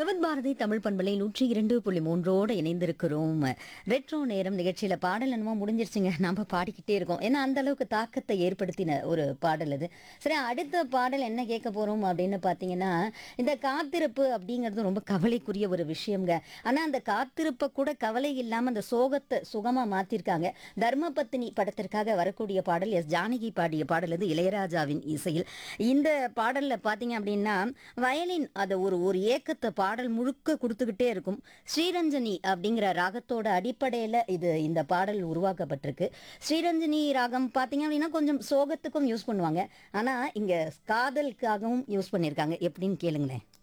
விவித் பாரதி தமிழ் பண்பலை நூற்றி இரண்டு புள்ளி மூன்றோடு இணைந்திருக்கிறோம் ரெட்ரோ நேரம் நிகழ்ச்சியில பாடல் என்னமோ முடிஞ்சிருச்சுங்க நம்ம பாடிக்கிட்டே இருக்கோம் ஏன்னா அந்த அளவுக்கு தாக்கத்தை ஏற்படுத்தின ஒரு பாடல் அது சரி அடுத்த பாடல் என்ன கேட்க போறோம் அப்படின்னு பார்த்தீங்கன்னா இந்த காத்திருப்பு அப்படிங்கிறது ரொம்ப கவலைக்குரிய ஒரு விஷயங்க ஆனா அந்த காத்திருப்பை கூட கவலை இல்லாம அந்த சோகத்தை சுகமா மாத்திருக்காங்க தர்மபத்தினி படத்திற்காக வரக்கூடிய பாடல் எஸ் ஜானகி பாடிய பாடல் அது இளையராஜாவின் இசையில் இந்த பாடல்ல பாத்தீங்க அப்படின்னா வயலின் அதை ஒரு ஒரு ஏக்கத்தை பாடல் முழுக்க கொடுத்துக்கிட்டே இருக்கும் ஸ்ரீரஞ்சனி அப்படிங்கிற ராகத்தோட அடிப்படையில இது இந்த பாடல் உருவாக்கப்பட்டிருக்கு ஸ்ரீரஞ்சனி ராகம் பாத்தீங்க அப்படின்னா கொஞ்சம் சோகத்துக்கும் யூஸ் பண்ணுவாங்க ஆனா இங்க காதலுக்காகவும் யூஸ் பண்ணியிருக்காங்க எப்படின்னு கேளுங்களேன்